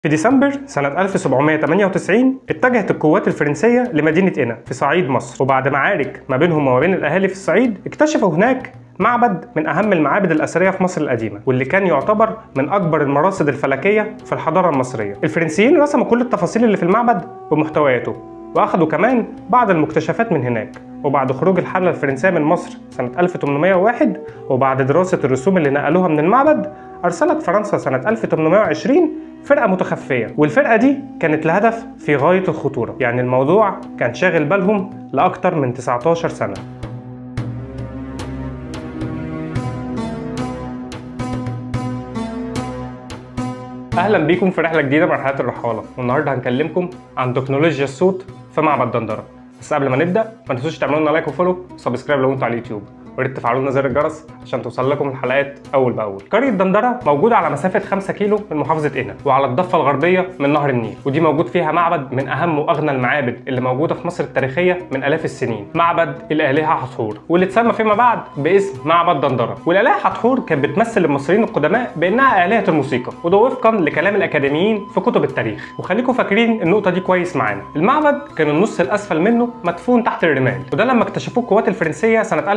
في ديسمبر سنة 1798 اتجهت القوات الفرنسية لمدينة إنا في صعيد مصر وبعد معارك ما بينهم وما بين الأهالي في الصعيد اكتشفوا هناك معبد من أهم المعابد الأثرية في مصر القديمة واللي كان يعتبر من أكبر المراصد الفلكية في الحضارة المصرية الفرنسيين رسموا كل التفاصيل اللي في المعبد بمحتوياته وأخدوا كمان بعض المكتشفات من هناك وبعد خروج الحملة الفرنسية من مصر سنة 1801 وبعد دراسة الرسوم اللي نقلوها من المعبد أرسلت فرنسا سنة 1820 فرقة متخفية والفرقة دي كانت لهدف في غاية الخطورة يعني الموضوع كان شاغل بالهم لأكتر من 19 سنة اهلا بيكم في رحله جديده مع حياه الرحاله والنهارده هنكلمكم عن تكنولوجيا الصوت في معبد دندره بس قبل ما نبدا ما تنسوش تعملوا لنا لايك وفولو وسبسكرايب لو انتوا على اليوتيوب وريت تفعلوا لنا زر الجرس عشان توصل لكم الحلقات اول باول. قريه دندره موجوده على مسافه 5 كيلو من محافظه قنا وعلى الضفه الغربيه من نهر النيل ودي موجود فيها معبد من اهم واغنى المعابد اللي موجوده في مصر التاريخيه من الاف السنين معبد الالهه حتحور واللي اتسمى فيما بعد باسم معبد دندره والالهه حتحور كانت بتمثل المصريين القدماء بانها الهه الموسيقى وده وفقا لكلام الاكاديميين في كتب التاريخ وخليكم فاكرين النقطه دي كويس معانا المعبد كان النص الاسفل منه مدفون تحت الرمال وده لما اكتشفوه القوات الفرنسيه سنه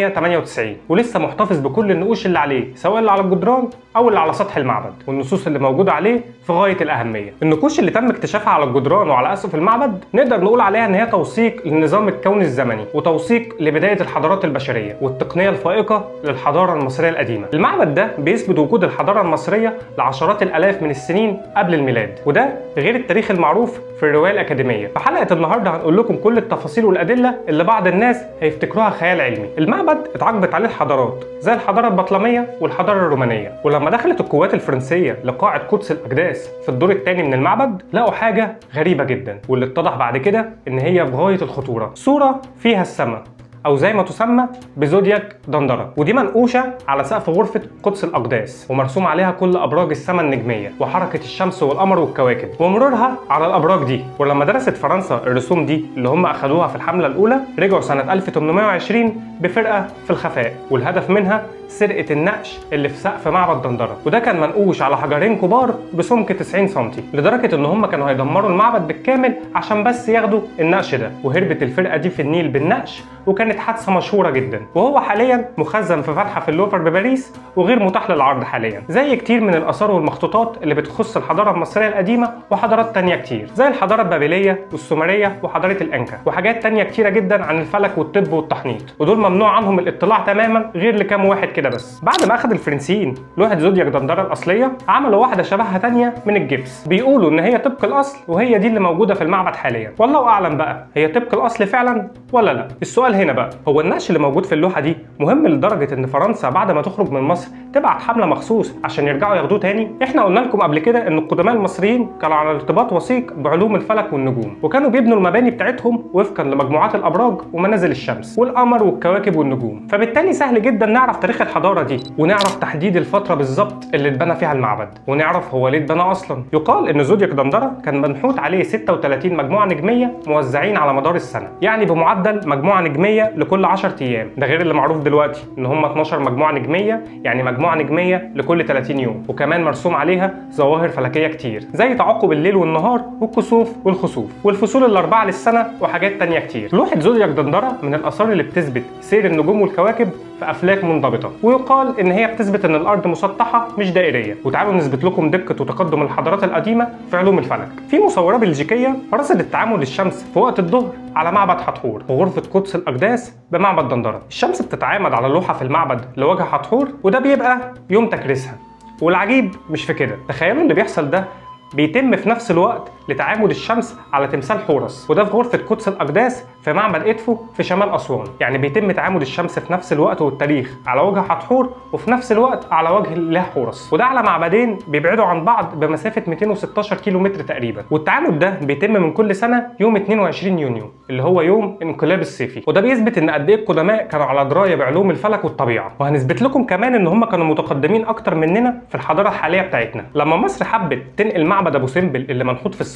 1798 ولسه محتفظ بكل النقوش اللي عليه سواء اللي على الجدران او اللي على سطح المعبد والنصوص اللي موجوده عليه في غايه الاهميه النقوش اللي تم اكتشافها على الجدران وعلى اسقف المعبد نقدر نقول عليها ان هي توثيق للنظام الكوني الزمني وتوثيق لبدايه الحضارات البشريه والتقنيه الفائقه للحضاره المصريه القديمه المعبد ده بيثبت وجود الحضاره المصريه لعشرات الالاف من السنين قبل الميلاد وده غير التاريخ المعروف في الروايه الاكاديميه في حلقه النهارده هنقول لكم كل التفاصيل والادله اللي بعض الناس هيفتكروها خيال علمي المعبد اتعاقبت عليه الحضارات زي الحضاره البطلميه والحضاره الرومانيه ولما دخلت القوات الفرنسيه لقاعه قدس الاقداس في الدور الثاني من المعبد لقوا حاجه غريبه جدا واللي اتضح بعد كده ان هي في غايه الخطوره صوره فيها السماء او زي ما تسمى بزودياك دندره ودي منقوشه على سقف غرفه قدس الاقداس ومرسوم عليها كل ابراج السماء النجميه وحركه الشمس والقمر والكواكب ومرورها على الابراج دي ولما درست فرنسا الرسوم دي اللي هم اخذوها في الحمله الاولى رجعوا سنه 1820 بفرقه في الخفاء والهدف منها سرقه النقش اللي في سقف معبد دندره وده كان منقوش على حجرين كبار بسمك 90 سم لدرجه ان هم كانوا هيدمروا المعبد بالكامل عشان بس ياخدوا النقش ده وهربت الفرقه دي في النيل بالنقش وكانت حادثه مشهوره جدا وهو حاليا مخزن في فتحه في اللوفر بباريس وغير متاح للعرض حاليا زي كتير من الاثار والمخطوطات اللي بتخص الحضاره المصريه القديمه وحضارات تانية كتير زي الحضاره البابليه والسومريه وحضاره الانكا وحاجات تانية كتيره جدا عن الفلك والطب والتحنيط ودول ممنوع عنهم الاطلاع تماما غير لكام واحد كده بس بعد ما اخذ الفرنسيين لوحه زودياك دندره الاصليه عملوا واحده شبهها تانية من الجبس بيقولوا ان هي طبق الاصل وهي دي اللي موجوده في المعبد حاليا والله اعلم بقى هي طبق الاصل فعلا ولا لا السؤال هنا بقى هو النقش اللي موجود في اللوحه دي مهم لدرجه ان فرنسا بعد ما تخرج من مصر تبعت حمله مخصوص عشان يرجعوا ياخدوه تاني احنا قلنا لكم قبل كده ان القدماء المصريين كانوا على ارتباط وثيق بعلوم الفلك والنجوم وكانوا بيبنوا المباني بتاعتهم وفقا لمجموعات الابراج ومنازل الشمس والقمر والكواكب والنجوم فبالتالي سهل جدا نعرف تاريخ الحضاره دي ونعرف تحديد الفتره بالظبط اللي اتبنى فيها المعبد ونعرف هو ليه اتبنى اصلا يقال ان زودياك دندره كان منحوت عليه 36 مجموعه نجميه موزعين على مدار السنه يعني بمعدل مجموعه نجميه لكل 10 ايام ده غير اللي معروف دلوقتي ان هم 12 مجموعه نجميه يعني مجموعه نجميه لكل 30 يوم وكمان مرسوم عليها ظواهر فلكيه كتير زي تعاقب الليل والنهار والكسوف والخسوف والفصول الاربعه للسنه وحاجات تانية كتير لوحه زودياك دندره من الاثار اللي بتثبت سير النجوم والكواكب في افلاك منضبطه ويقال ان هي بتثبت ان الارض مسطحه مش دائريه وتعالوا نثبت لكم دقه وتقدم الحضارات القديمه في علوم الفلك في مصوره بلجيكيه رصدت تعامد الشمس في وقت الظهر على معبد حتحور وغرفه قدس الاقداس بمعبد دندره الشمس بتتعامد على لوحه في المعبد لوجه حتحور وده بيبقى يوم تكريسها والعجيب مش في كده تخيلوا اللي بيحصل ده بيتم في نفس الوقت لتعامد الشمس على تمثال حورس وده في غرفة قدس الأقداس في معبد إدفو في شمال أسوان يعني بيتم تعامد الشمس في نفس الوقت والتاريخ على وجه حتحور وفي نفس الوقت على وجه الإله حورس وده على معبدين بيبعدوا عن بعض بمسافة 216 كيلو متر تقريبا والتعامد ده بيتم من كل سنة يوم 22 يونيو اللي هو يوم انقلاب الصيفي وده بيثبت ان قد ايه القدماء كانوا على درايه بعلوم الفلك والطبيعه وهنثبت لكم كمان ان هم كانوا متقدمين اكتر مننا في الحضاره الحاليه بتاعتنا لما مصر حبت تنقل معبد ابو سمبل اللي منحوت في الصحراء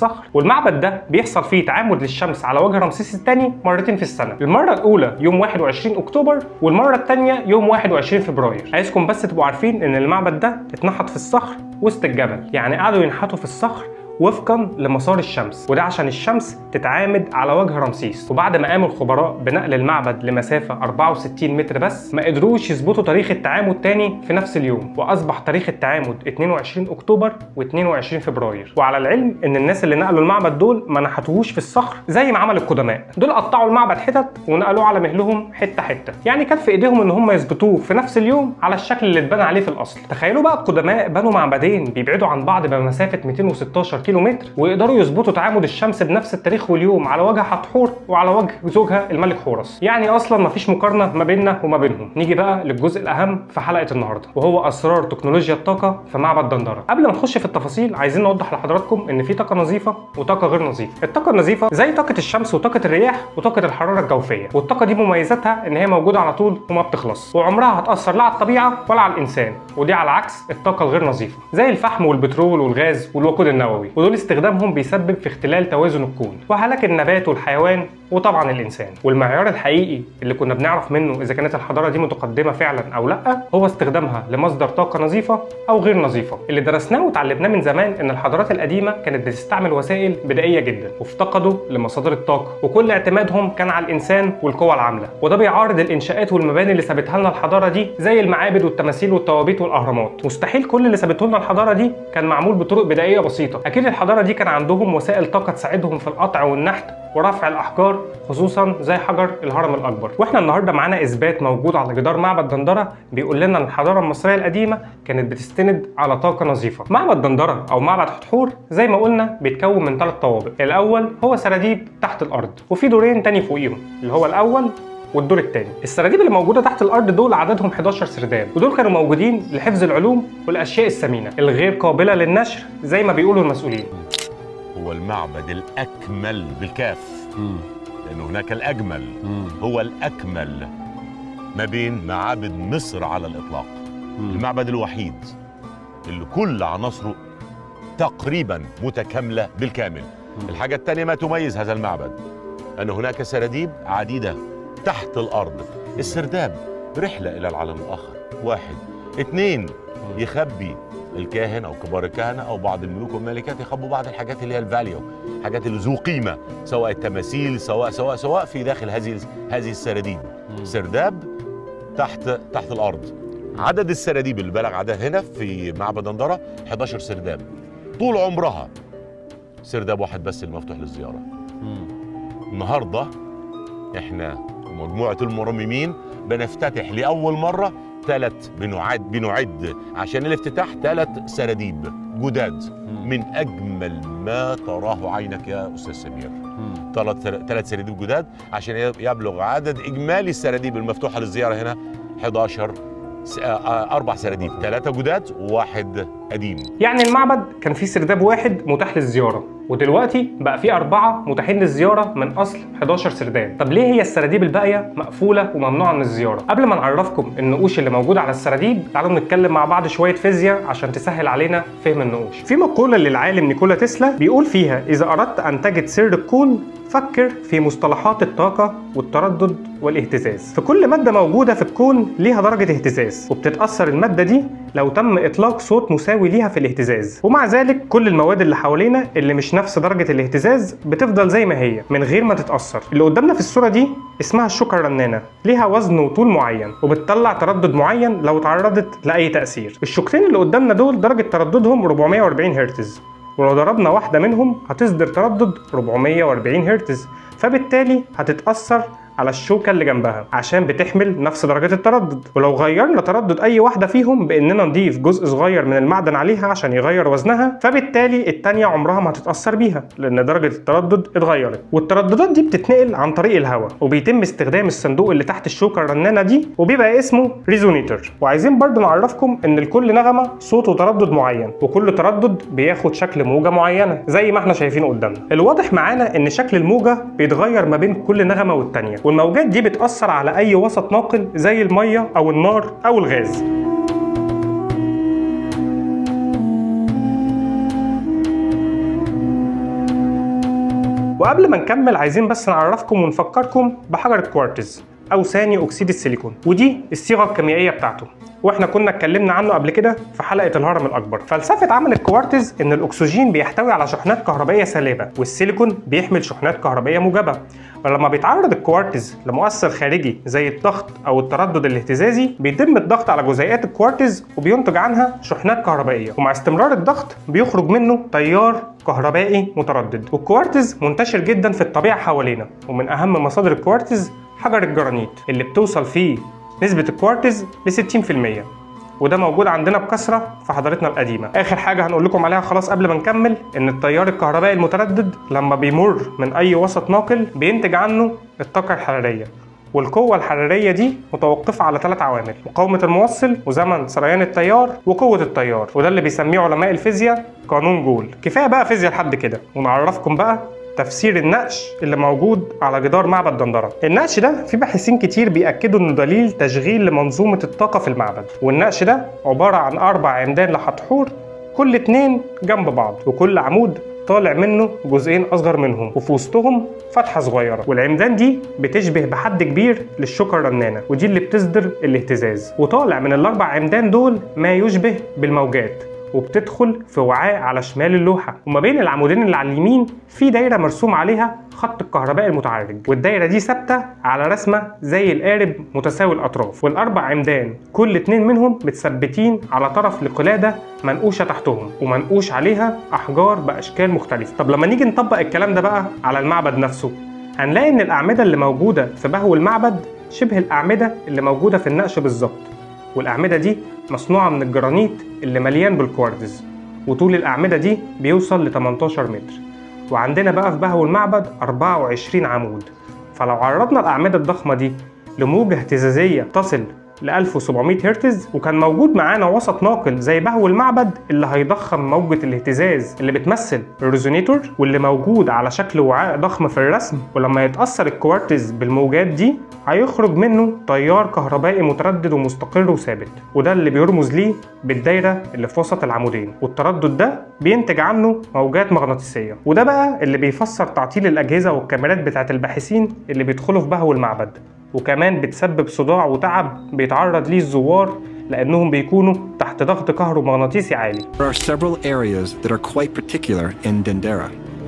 الصخر والمعبد ده بيحصل فيه تعامد للشمس على وجه رمسيس الثاني مرتين في السنه المره الاولى يوم 21 اكتوبر والمره الثانيه يوم 21 فبراير عايزكم بس تبقوا عارفين ان المعبد ده اتنحت في الصخر وسط الجبل يعني قعدوا ينحتوا في الصخر وفقا لمسار الشمس وده عشان الشمس تتعامد على وجه رمسيس وبعد ما قام الخبراء بنقل المعبد لمسافة 64 متر بس ما قدروش يظبطوا تاريخ التعامد تاني في نفس اليوم وأصبح تاريخ التعامد 22 أكتوبر و22 فبراير وعلى العلم إن الناس اللي نقلوا المعبد دول ما نحتوهوش في الصخر زي ما عمل القدماء دول قطعوا المعبد حتت ونقلوه على مهلهم حتة حتة يعني كان في إيديهم إن هم يظبطوه في نفس اليوم على الشكل اللي اتبنى عليه في الأصل تخيلوا بقى القدماء بنوا معبدين بيبعدوا عن بعض بمسافة 216 كيلو متر ويقدروا يظبطوا تعامد الشمس بنفس التاريخ واليوم على وجه حتحور وعلى وجه زوجها الملك حورس يعني اصلا مفيش مقارنه ما بيننا وما بينهم نيجي بقى للجزء الاهم في حلقه النهارده وهو اسرار تكنولوجيا الطاقه في معبد دندره قبل ما نخش في التفاصيل عايزين نوضح لحضراتكم ان في طاقه نظيفه وطاقه غير نظيفه الطاقه النظيفه زي طاقه الشمس وطاقه الرياح وطاقه الحراره الجوفيه والطاقه دي مميزاتها ان هي موجوده على طول وما بتخلص وعمرها هتاثر لا على الطبيعه ولا على الانسان ودي على عكس الطاقه الغير نظيفه زي الفحم والبترول والغاز والوقود النووي ودول استخدامهم بيسبب في اختلال توازن الكون وهلاك النبات والحيوان وطبعا الانسان والمعيار الحقيقي اللي كنا بنعرف منه اذا كانت الحضاره دي متقدمه فعلا او لا هو استخدامها لمصدر طاقه نظيفه او غير نظيفه اللي درسناه وتعلمناه من زمان ان الحضارات القديمه كانت بتستعمل وسائل بدائيه جدا وافتقدوا لمصادر الطاقه وكل اعتمادهم كان على الانسان والقوى العامله وده بيعارض الانشاءات والمباني اللي سابتها لنا الحضاره دي زي المعابد والتماثيل والتوابيت والاهرامات مستحيل كل اللي سابته لنا الحضاره دي كان معمول بطرق بدائيه بسيطه اكيد الحضاره دي كان عندهم وسائل طاقه تساعدهم في القطع والنحت ورفع الاحجار خصوصا زي حجر الهرم الاكبر واحنا النهارده معانا اثبات موجود على جدار معبد دندره بيقول لنا ان الحضاره المصريه القديمه كانت بتستند على طاقه نظيفه معبد دندره او معبد حتحور زي ما قلنا بيتكون من ثلاث طوابق الاول هو سراديب تحت الارض وفي دورين تاني فوقيهم اللي هو الاول والدور الثاني السراديب اللي موجوده تحت الارض دول عددهم 11 سرداب ودول كانوا موجودين لحفظ العلوم والاشياء الثمينه الغير قابله للنشر زي ما بيقولوا المسؤولين هو المعبد الأكمل بالكاف مم. لأن هناك الأجمل مم. هو الأكمل ما بين معابد مصر على الإطلاق مم. المعبد الوحيد اللي كل عناصره تقريبا متكاملة بالكامل الحاجة الثانية ما تميز هذا المعبد أن هناك سراديب عديدة تحت الأرض السرداب رحلة إلى العالم الآخر واحد اثنين يخبي الكاهن او كبار الكهنه او بعض الملوك والملكات يخبوا بعض الحاجات اللي هي الفاليو الحاجات اللي ذو قيمه سواء التماثيل سواء سواء سواء في داخل هذه هذه السراديب سرداب تحت تحت الارض عدد السراديب اللي بلغ عدد هنا في معبد دندره 11 سرداب طول عمرها سرداب واحد بس اللي مفتوح للزياره مم. النهارده احنا مجموعه المرممين بنفتتح لاول مره ثلاث بنعد بنعد عشان الافتتاح ثلاث سراديب جداد من اجمل ما تراه عينك يا استاذ سمير مم. ثلاث ثلاث سراديب جداد عشان يبلغ عدد اجمالي السراديب المفتوحه للزياره هنا 11 س- آه، آه، اربع سراديب ثلاثه جداد وواحد قديم يعني المعبد كان فيه سرداب واحد متاح للزيارة ودلوقتي بقى فيه أربعة متاحين للزيارة من أصل 11 سرداب طب ليه هي السراديب الباقية مقفولة وممنوعة من الزيارة قبل ما نعرفكم النقوش اللي موجودة على السراديب تعالوا نتكلم مع بعض شوية فيزياء عشان تسهل علينا فهم النقوش في مقولة للعالم نيكولا تسلا بيقول فيها إذا أردت أن تجد سر الكون فكر في مصطلحات الطاقة والتردد والاهتزاز فكل مادة موجودة في الكون ليها درجة اهتزاز وبتتأثر المادة دي لو تم إطلاق صوت مساوي ليها في الاهتزاز ومع ذلك كل المواد اللي حوالينا اللي مش نفس درجة الاهتزاز بتفضل زي ما هي من غير ما تتأثر اللي قدامنا في الصورة دي اسمها الشوكة الرنانة ليها وزن وطول معين وبتطلع تردد معين لو تعرضت لأي تأثير الشوكتين اللي قدامنا دول درجة ترددهم 440 هرتز ولو ضربنا واحدة منهم هتصدر تردد 440 هرتز فبالتالي هتتأثر على الشوكة اللي جنبها عشان بتحمل نفس درجة التردد ولو غيرنا تردد أي واحدة فيهم بإننا نضيف جزء صغير من المعدن عليها عشان يغير وزنها فبالتالي التانية عمرها ما هتتأثر بيها لأن درجة التردد اتغيرت والترددات دي بتتنقل عن طريق الهواء وبيتم استخدام الصندوق اللي تحت الشوكة الرنانة دي وبيبقى اسمه ريزونيتر وعايزين برضو نعرفكم إن لكل نغمة صوت وتردد معين وكل تردد بياخد شكل موجة معينة زي ما احنا شايفين قدامنا الواضح معانا إن شكل الموجة بيتغير ما بين كل نغمة والتانية والموجات دي بتأثر على أي وسط ناقل زي المية أو النار أو الغاز وقبل ما نكمل عايزين بس نعرفكم ونفكركم بحجر الكوارتز او ثاني اكسيد السيليكون ودي الصيغه الكيميائيه بتاعته واحنا كنا اتكلمنا عنه قبل كده في حلقه الهرم الاكبر فلسفه عمل الكوارتز ان الاكسجين بيحتوي على شحنات كهربائيه سالبه والسيليكون بيحمل شحنات كهربائيه موجبه فلما بيتعرض الكوارتز لمؤثر خارجي زي الضغط او التردد الاهتزازي بيتم الضغط على جزيئات الكوارتز وبينتج عنها شحنات كهربائيه ومع استمرار الضغط بيخرج منه تيار كهربائي متردد والكوارتز منتشر جدا في الطبيعه حوالينا ومن اهم مصادر الكوارتز حجر الجرانيت اللي بتوصل فيه نسبة الكوارتز ل 60% وده موجود عندنا بكثرة في حضارتنا القديمة. آخر حاجة هنقول لكم عليها خلاص قبل ما نكمل إن التيار الكهربائي المتردد لما بيمر من أي وسط ناقل بينتج عنه الطاقة الحرارية. والقوة الحرارية دي متوقفة على ثلاث عوامل مقاومة الموصل وزمن سريان التيار وقوة التيار وده اللي بيسميه علماء الفيزياء قانون جول كفاية بقى فيزياء لحد كده ونعرفكم بقى تفسير النقش اللي موجود على جدار معبد دندره النقش ده في باحثين كتير بيأكدوا انه دليل تشغيل لمنظومة الطاقة في المعبد والنقش ده عبارة عن أربع عمدان لحتحور كل اتنين جنب بعض وكل عمود طالع منه جزئين اصغر منهم وفي وسطهم فتحه صغيره والعمدان دي بتشبه بحد كبير للشوكه الرنانه ودي اللي بتصدر الاهتزاز وطالع من الاربع عمدان دول ما يشبه بالموجات وبتدخل في وعاء على شمال اللوحة وما بين العمودين اللي على اليمين في دايرة مرسوم عليها خط الكهرباء المتعرج والدايرة دي ثابتة على رسمة زي القارب متساوي الأطراف والأربع عمدان كل اتنين منهم متثبتين على طرف لقلادة منقوشة تحتهم ومنقوش عليها أحجار بأشكال مختلفة طب لما نيجي نطبق الكلام ده بقى على المعبد نفسه هنلاقي إن الأعمدة اللي موجودة في بهو المعبد شبه الأعمدة اللي موجودة في النقش بالظبط والأعمدة دي مصنوعة من الجرانيت اللي مليان بالكوارتز وطول الأعمدة دي بيوصل ل 18 متر وعندنا بقى في بهو المعبد 24 عمود فلو عرضنا الأعمدة الضخمة دي لموجة اهتزازية تصل ل 1700 هرتز وكان موجود معانا وسط ناقل زي بهو المعبد اللي هيضخم موجة الاهتزاز اللي بتمثل الريزونيتور واللي موجود على شكل وعاء ضخم في الرسم ولما يتأثر الكوارتز بالموجات دي هيخرج منه تيار كهربائي متردد ومستقر وثابت وده اللي بيرمز ليه بالدايرة اللي في وسط العمودين والتردد ده بينتج عنه موجات مغناطيسية وده بقى اللي بيفسر تعطيل الأجهزة والكاميرات بتاعت الباحثين اللي بيدخلوا في بهو المعبد وكمان بتسبب صداع وتعب بيتعرض ليه الزوار لأنهم بيكونوا تحت ضغط كهرومغناطيسي عالي There are several areas that are quite particular in Dendera.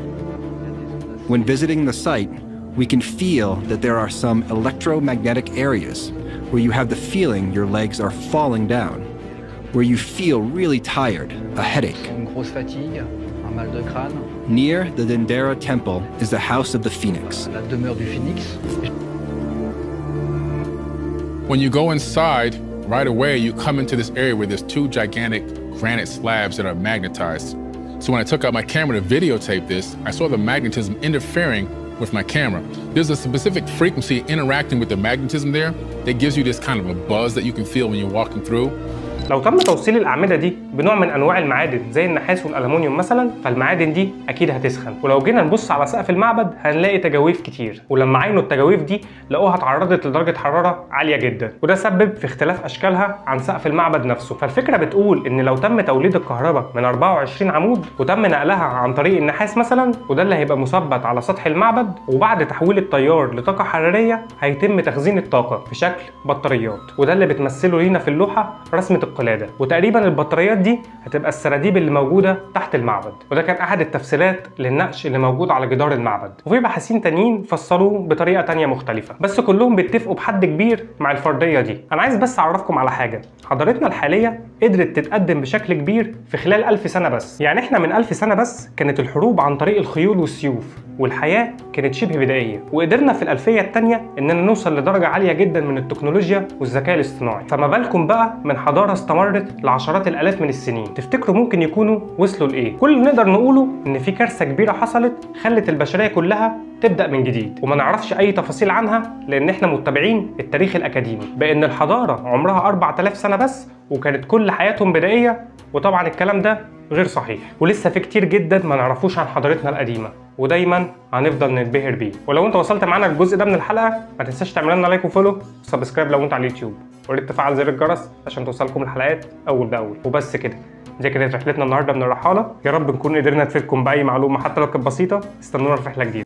When visiting the site, we can feel that there are some electromagnetic areas where you have the feeling your legs are falling down, where you feel really tired, a headache. Une grosse fatigue, un mal de crâne, Near the Dendera temple is the House of the Phoenix. la demeure du phénix. When you go inside, right away you come into this area where there's two gigantic granite slabs that are magnetized. So when I took out my camera to videotape this, I saw the magnetism interfering with my camera. There's a specific frequency interacting with the magnetism there that gives you this kind of a buzz that you can feel when you're walking through. لو تم توصيل الأعمدة دي بنوع من أنواع المعادن زي النحاس والألمونيوم مثلا فالمعادن دي أكيد هتسخن ولو جينا نبص على سقف المعبد هنلاقي تجاويف كتير ولما عينوا التجاويف دي لقوها اتعرضت لدرجة حرارة عالية جدا وده سبب في اختلاف أشكالها عن سقف المعبد نفسه فالفكرة بتقول إن لو تم توليد الكهرباء من 24 عمود وتم نقلها عن طريق النحاس مثلا وده اللي هيبقى مثبت على سطح المعبد وبعد تحويل التيار لطاقة حرارية هيتم تخزين الطاقة في شكل بطاريات وده اللي بتمثله لينا في اللوحة رسمة القلادة وتقريبا البطاريات دي هتبقى السراديب اللي موجودة تحت المعبد وده كان أحد التفسيرات للنقش اللي موجود على جدار المعبد وفي باحثين تانيين فسروه بطريقة تانية مختلفة بس كلهم بيتفقوا بحد كبير مع الفرضية دي أنا عايز بس أعرفكم على حاجة حضارتنا الحالية قدرت تتقدم بشكل كبير في خلال ألف سنة بس يعني إحنا من ألف سنة بس كانت الحروب عن طريق الخيول والسيوف والحياة كانت شبه بدائية وقدرنا في الألفية التانية إننا نوصل لدرجة عالية جدا من التكنولوجيا والذكاء الاصطناعي فما بالكم بقى من حضارة استمرت لعشرات الآلاف من السنين تفتكروا ممكن يكونوا وصلوا لإيه كل اللي نقدر نقوله إن في كارثة كبيرة حصلت خلت البشرية كلها تبدأ من جديد وما نعرفش أي تفاصيل عنها لأن إحنا متبعين التاريخ الأكاديمي بأن الحضارة عمرها 4000 سنة بس وكانت كل حياتهم بدائية وطبعا الكلام ده غير صحيح ولسه في كتير جدا ما نعرفوش عن حضارتنا القديمة ودايما هنفضل نتبهر بيه ولو انت وصلت معانا للجزء ده من الحلقه ما تنساش تعمل لنا لايك وفولو وسبسكرايب لو انت على اليوتيوب وريت تفعل زر الجرس عشان توصلكم الحلقات اول باول وبس كده دي كانت رحلتنا النهارده من الرحاله يا رب نكون قدرنا نفيدكم باي معلومه حتى لو كانت بسيطه استنونا في رحله جديده